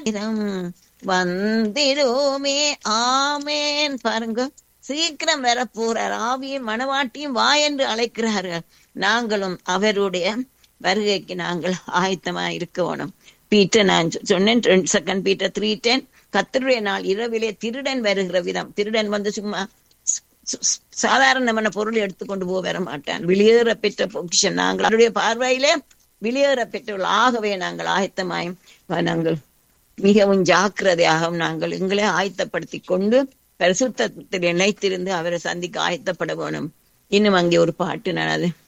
ராஜ்யம் வந்திடுமே ஆமேன் பாருங்க சீக்கிரம் வர போறார் ஆவியும் மனவாட்டியும் வா என்று அழைக்கிறார்கள் நாங்களும் அவருடைய வருகைக்கு நாங்கள் ஆயத்தமா இருக்கணும் பீட்டர் நான் சொ- சொன்னேன் செகண்ட் பீட்டர் த்ரீ டென் கத்தருடைய நாள் இரவிலே திருடன் வருகிற விதம் திருடன் வந்து சும்மா ஸ்- ஸ்- சாதாரணமான பொருள் எடுத்துக்கொண்டு போக வர மாட்டான் வெளியேற பெற்ற பொக்கிஷம் நாங்கள் அவருடைய பார்வையிலே வெளியேற பெற்றவர்கள் ஆகவே நாங்கள் ஆயத்தமாயும் நாங்கள் மிகவும் ஜாக்கிரதையாக நாங்கள் எங்களை ஆயத்தப்படுத்தி கொண்டு பரிசுத்தத்தில் இணைத்திருந்து அவரை சந்திக்க ஆயத்தப்பட வேணும் இன்னும் அங்கே ஒரு பாட்டு நான் அது